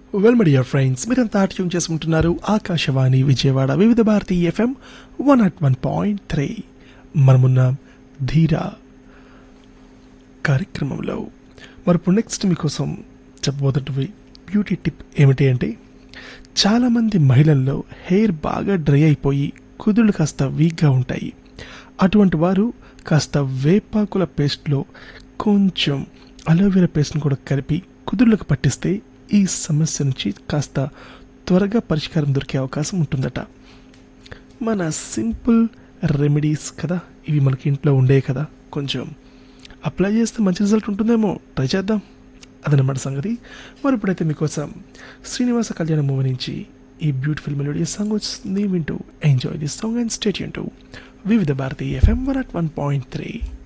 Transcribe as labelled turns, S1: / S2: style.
S1: well my dear friends మీరంతా tune చేసుకుంటున్నారు Akashvani Vijayawada Vividh Bharati FM one nought one point three మనమున్నాం ధీరా కార్యక్రమంలో మరి ఇప్పుడు నెక్స్ట్ మీకోసం చెప్పబోతున్నవి బ్యూటీ టిప్ ఏమిటి అంటే చాలామంది మహిళల్లో హెయిర్ బాగా డ్రై అయిపోయి కుదుళ్ళు కాస్త వీక్గా ఉంటాయి అటువంటి వారు కాస్త వేపాకుల పేస్ట్లో కొంచెం అలోవెరా పేస్ట్ని కూడా కలిపి కుదుళ్ళకు పట్టిస్తే ఈ సమస్య నుంచి కాస్త త్వరగా పరిష్కారం దొరికే అవకాశం ఉంటుందట మన సింపుల్ రెమెడీస్ కదా ఇవి మనకి ఇంట్లో ఉండే కదా కొంచెం అప్లై చేస్తే మంచి రిజల్ట్ ఉంటుందేమో ట్రై చేద్దాం అదనమాట సంగతి మరి ఇప్పుడైతే మీకోసం శ్రీనివాస కళ్యాణ మూవీ నుంచి ఈ బ్యూటిఫుల్ మెలోడీ సాంగ్ వస్తుంది వింటూ enjoy this song and stay tuned to Vividh Bharati FM one nought one point three